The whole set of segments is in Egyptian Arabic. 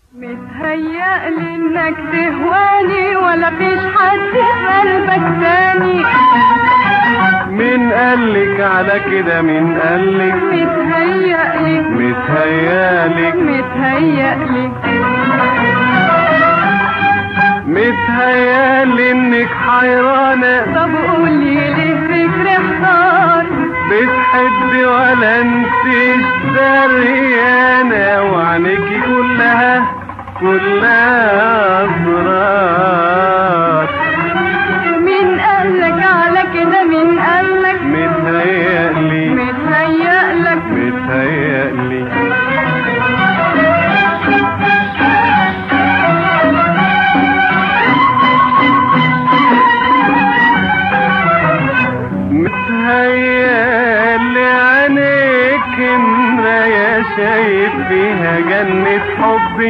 متهيألي انك تهواني ولا فيش حد في قلبك تاني مين قالك على كده مين قالك متهيألي متهيالك متهيألي متهيالي انك حيرانة طب قولي ليه فكر احتار بتحبي ولا انتش دريانة وعينيكي كلها كلها اسرار مين قالك على كده مين قالك متهيألي متهيألك متهيألي متهيألي عينيك مراية شايف فيها جنة حبي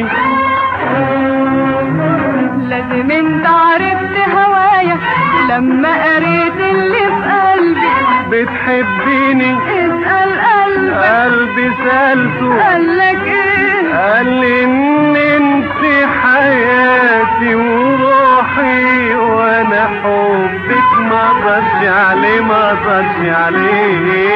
لازم انت عرفت هوايا لما قريت اللي في قلبي بتحبيني اسأل قلبك قلبي سألته قالك ايه قال لي ان انت حياتي وروحي وانا حبك ما اقدرش عليه ما اقدرش عليه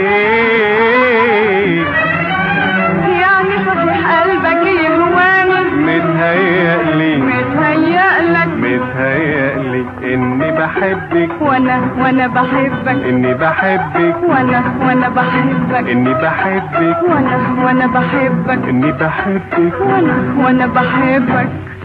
يعني صحيح قلبك يهواني متهيألي متهيألك متهيألي اني بحبك وانا وانا بحبك اني بحبك وانا وانا بحبك اني بحبك وانا وانا بحبك اني بحبك وانا وانا بحبك